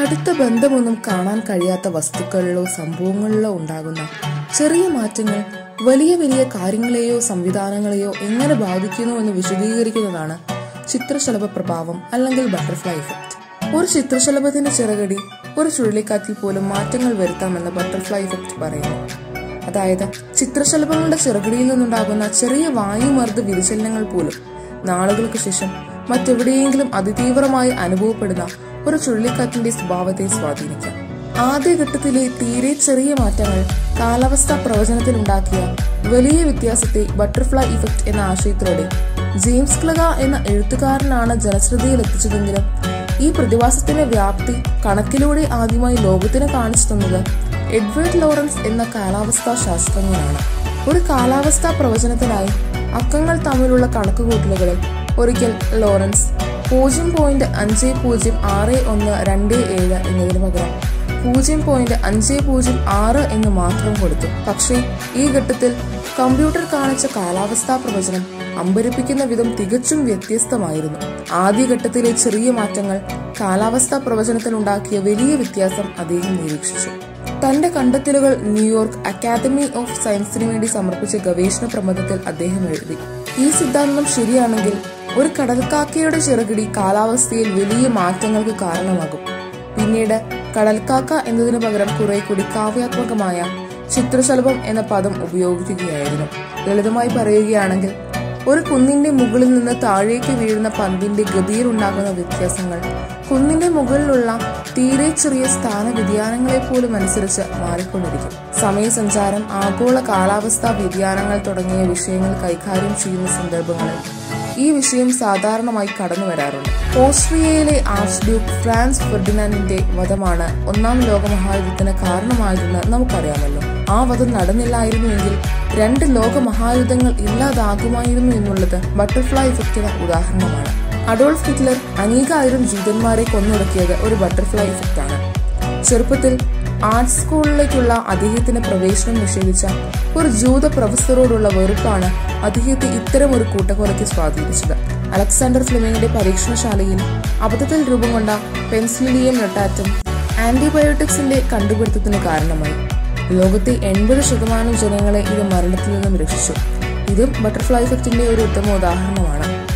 കടുത്ത ബന്ധമൊന്നും കാണാൻ കഴിയാത്ത വസ്തുക്കളിലോ സംഭവങ്ങളിലോ ഉണ്ടാകുന്ന ചെറിയ മാറ്റങ്ങൾ വലിയ വലിയ കാര്യങ്ങളെയോ സംവിധാനങ്ങളെയോ എങ്ങനെ ബാധിക്കുന്നു എന്ന് വിശദീകരിക്കുന്നതാണ് ചിത്രശലഭ പ്രഭാവം അല്ലെങ്കിൽ ബട്ടർഫ്ലൈ ഇഫക്റ്റ് ഒരു ചിത്രശലഭത്തിന്റെ ചിറകടി ഒരു ചുഴലിക്കാറ്റിൽ പോലും മാറ്റങ്ങൾ വരുത്താമെന്ന് ബട്ടർഫ്ലൈ ഇഫക്റ്റ് പറയുന്നു അതായത് ചിത്രശലഭങ്ങളുടെ ചിറകടിയിൽ നിന്നുണ്ടാകുന്ന ചെറിയ വായുമർദ്ദ വ്യതിചലനങ്ങൾ പോലും നാളുകൾക്ക് ശേഷം മറ്റെവിടെയെങ്കിലും അതിതീവ്രമായി അനുഭവപ്പെടുന്ന ഒരു ചുഴലിക്കാറ്റിന്റെ സ്വഭാവത്തെ സ്വാധീനിക്കാം ആദ്യഘട്ടത്തിലെ തീരെ ചെറിയ മാറ്റങ്ങൾ കാലാവസ്ഥാ പ്രവചനത്തിലുണ്ടാക്കിയ വലിയ വ്യത്യാസത്തെ ബട്ടർഫ്ലൈ ഇഫക്റ്റ് എന്ന ആശയത്തിലൂടെ ജെയിംസ് ക്ലഗ എന്ന എഴുത്തുകാരനാണ് ജനശ്രദ്ധയിൽ എത്തിച്ചതെങ്കിലും ഈ പ്രതിഭാസത്തിന്റെ വ്യാപ്തി കണക്കിലൂടെ ആദ്യമായി ലോകത്തിന് കാണിച്ചു തന്നത് എഡ്വേർഡ് ലോറൻസ് എന്ന കാലാവസ്ഥാ ശാസ്ത്രജ്ഞനാണ് ഒരു കാലാവസ്ഥാ പ്രവചനത്തിനായി അക്കങ്ങൾ തമ്മിലുള്ള കണക്കുകൂട്ടലുകളിൽ ഒരിക്കൽ ലോറൻസ് പൂജ്യം പോയിന്റ് അഞ്ച് പൂജ്യം ആറ് ഒന്ന് രണ്ട് ഏഴ് എന്നതിന് പകരം പൂജ്യം പോയിന്റ് അഞ്ച് പൂജ്യം ആറ് എന്ന് മാത്രം കൊടുത്തു പക്ഷേ ഈ ഘട്ടത്തിൽ കമ്പ്യൂട്ടർ കാണിച്ച കാലാവസ്ഥാ പ്രവചനം അമ്പരിപ്പിക്കുന്ന വിധം തികച്ചും വ്യത്യസ്തമായിരുന്നു ആദ്യഘട്ടത്തിലെ ചെറിയ മാറ്റങ്ങൾ കാലാവസ്ഥാ പ്രവചനത്തിലുണ്ടാക്കിയ വലിയ വ്യത്യാസം അദ്ദേഹം നിരീക്ഷിച്ചു തന്റെ കണ്ടെത്തലുകൾ ന്യൂയോർക്ക് അക്കാദമി ഓഫ് സയൻസിന് വേണ്ടി സമർപ്പിച്ച ഗവേഷണ പ്രബന്ധത്തിൽ അദ്ദേഹം എഴുതി ഈ സിദ്ധാന്തം ശരിയാണെങ്കിൽ ഒരു കടൽക്കാക്കയുടെ ചിറകിടി കാലാവസ്ഥയിൽ വലിയ മാറ്റങ്ങൾക്ക് കാരണമാകും പിന്നീട് കടൽക്കാക്ക എന്നതിനു പകരം കുറെ കൂടി കാവ്യാത്മകമായ ചിത്രശലഭം എന്ന പദം ഉപയോഗിക്കുകയായിരുന്നു ലളിതമായി പറയുകയാണെങ്കിൽ ഒരു കുന്നിന്റെ മുകളിൽ നിന്ന് താഴേക്ക് വീഴുന്ന പന്തിന്റെ ഗതിയിലുണ്ടാകുന്ന വ്യത്യാസങ്ങൾ കുന്നിന്റെ മുകളിലുള്ള തീരെ ചെറിയ സ്ഥാന വ്യതിയാനങ്ങളെ പോലും അനുസരിച്ച് മാറിക്കൊണ്ടിരിക്കും സമയസഞ്ചാരം ആഗോള കാലാവസ്ഥാ വ്യതിയാനങ്ങൾ തുടങ്ങിയ വിഷയങ്ങൾ കൈകാര്യം ചെയ്യുന്ന സന്ദർഭങ്ങളിൽ ഈ വിഷയം സാധാരണമായി കടന്നു വരാറുണ്ട് ഓസ്ട്രിയയിലെ ആർച്ച് ഡ്യൂക്ക് ഫ്രാൻസ് ഫെർഡിനാൻഡിന്റെ വധമാണ് ഒന്നാം ലോകമഹായുദ്ധത്തിന് കാരണമായതെന്ന് നമുക്കറിയാമല്ലോ ആ വധം നടന്നില്ലായിരുന്നുവെങ്കിൽ രണ്ട് ലോകമഹായുദ്ധങ്ങൾ ഇല്ലാതാകുമായിരുന്നു എന്നുള്ളത് ബട്ടർഫ്ലൈ ഇഫക്റ്റിന് ഉദാഹരണമാണ് അഡോൾഫ് ഹിറ്റ്ലർ അനേകായിരം ജൂതന്മാരെ കൊന്നൊടുക്കിയത് ഒരു ബട്ടർഫ്ലൈ ഇഫക്റ്റാണ് ചെറുപ്പത്തിൽ ആർട്സ് സ്കൂളിലേക്കുള്ള അദ്ദേഹത്തിന് പ്രവേശനം നിഷേധിച്ച ഒരു ജൂത പ്രൊഫസറോടുള്ള വെറുപ്പാണ് അദ്ദേഹത്തെ ഇത്തരം ഒരു കൂട്ടക്കൊലയ്ക്ക് സ്വാധീനിച്ചത് അലക്സാണ്ടർ ഫ്ലെമിങ്ങിന്റെ പരീക്ഷണശാലയിൽ അബദ്ധത്തിൽ രൂപം കൊണ്ട പെൻസിലിയം നൊട്ടാറ്റം ആന്റിബയോട്ടിക്സിന്റെ കണ്ടുപിടുത്തത്തിന് കാരണമായി ലോകത്തെ എൺപത് ശതമാനം ജനങ്ങളെ ഇത് മരണത്തിൽ നിന്നും രക്ഷിച്ചു ഇതും ബട്ടർഫ്ലൈ ഇഫക്റ്റിന്റെ ഒരു ഉത്തമ ഉദാഹരണമാണ്